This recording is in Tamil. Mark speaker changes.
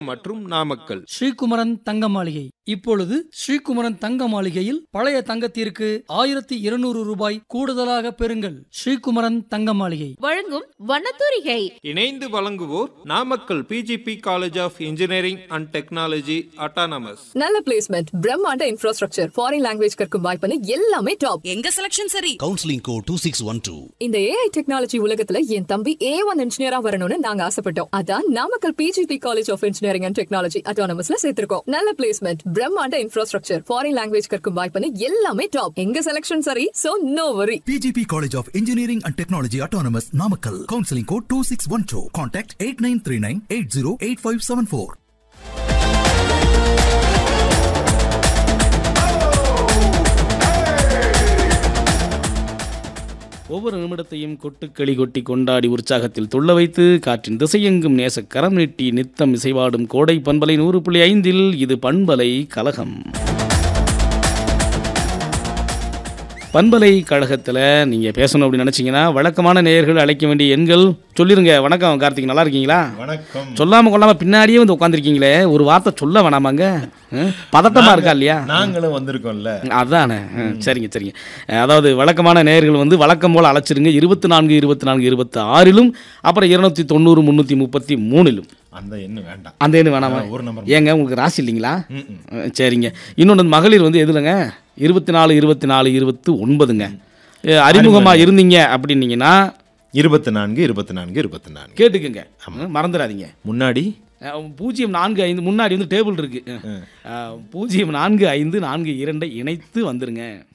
Speaker 1: மற்றும் நாமக்கல்
Speaker 2: ஸ்ரீகுமரன் தங்க மாளிகை இப்பொழுது ஸ்ரீகுமரன் தங்க மாளிகையில் பழைய தங்கத்திற்கு ஆயிரத்தி இருநூறு ரூபாய் கூடுதலாக பெறுங்கள் ஸ்ரீகுமரன் தங்க மாளிகை
Speaker 3: வழங்கும் வண்ணத்தூரிகை
Speaker 1: இணைந்து வழங்குவோர் Namakkal PGP college of engineering and technology autonomous
Speaker 4: நல்ல பிளேஸ்மெண்ட் பிரம்மாண்ட இன்ஃப்ராஸ்ட்ரக்சர் ஃபாரின் லாங்குவேஜ் கற்கும் வாய்ப்புன்னு எல்லாமே டாப்
Speaker 5: எங்க செலக்ஷன் சரி
Speaker 6: counselling code two six one two
Speaker 4: இந்த ஏஐ டெக்னாலஜி உலகத்துல என் தம்பி ஏ ஒன் இன்ஜினியரா வரணும்னு நாங்க ஆசைப்பட்டோம் அதான் Namakkal PGP college of engineering and technology அட்டானமஸ்ல சேர்த்திருக்கோம் நல்ல பிளேஸ்மெண்ட் பிரம்மாண்ட இன்ஃப்ராஸ்ட்ரக்சர் ஃபாரின் லாங்குவேஜ் கற்கும் வாய்ப்புன்னு எல்லாமே டாப் எங்க செலக்ஷன் சரி so no worry
Speaker 7: PGP College of Engineering and Technology Autonomous Namakkal. Counseling code 2612. Contact 8939 808574.
Speaker 8: ஒவ்வொரு நிமிடத்தையும் கொட்டுக்களி கொட்டி கொண்டாடி உற்சாகத்தில் துள்ள வைத்து காற்றின் திசையெங்கும் நேச கரம் நீட்டி நித்தம் இசைவாடும் கோடை பண்பலை நூறு புள்ளி ஐந்தில் இது பண்பலை கலகம் பண்பலை கழகத்தில் நீங்கள் பேசணும் அப்படின்னு நினச்சிங்கன்னா வழக்கமான நேயர்கள் அழைக்க வேண்டிய எண்கள் சொல்லிருங்க வணக்கம் கார்த்திக் நல்லா இருக்கீங்களா
Speaker 9: வணக்கம்
Speaker 8: சொல்லாமல் கொள்ளாமல் பின்னாடியே வந்து உட்காந்துருக்கீங்களே ஒரு வார்த்தை சொல்ல வேணாமாங்க அஹ், பதட்டமா இருக்கா இல்லையா
Speaker 9: நாங்களும் வந்திருக்கோம்ல
Speaker 8: அதானே ம், சரிங்க சரிங்க அஹ், அதாவது வழக்கமான நேயர்கள் வந்து வழக்கம் போல் அழைச்சிருங்க இருபத்தி நான்கு இருபத்தி நான்கு இருபத்தி ஆறிலும் அப்புறம் இருநூத்தி தொண்ணூறு முந்நூற்றி முப்பத்தி மூணிலும்
Speaker 9: அந்த எண்ணு வேண்டாம்
Speaker 8: அந்த எண்ணு வேணாமா
Speaker 9: ஆ, ஒரு number.
Speaker 8: ஏங்க உங்களுக்கு ராசி இல்லைங்களா
Speaker 9: ம், ம்.
Speaker 8: அஹ், சரிங்க இன்னொன்று வந்து மகளிர் வந்து எதுலங்க இருபத்தி நாலு இருபத்தி நாலு இருபத்தி ஒன்பதுங்க அஹ், அறிமுகமா இருந்தீங்க அப்படின்னீங்கன்னா
Speaker 9: இருபத்தி நான்கு இருபத்தி நான்கு இருபத்தி நான்கு
Speaker 8: கேட்டுக்குங்க அஹ், மறந்துடாதீங்க
Speaker 9: முன்னாடி
Speaker 8: அஹ், பூஜ்ஜியம் நான்கு ஐந்து முன்னாடி வந்து டேபிள் இருக்கு அஹ், பூஜ்ஜியம் நான்கு ஐந்து நான்கு இரண்டை இணைத்து வந்துருங்க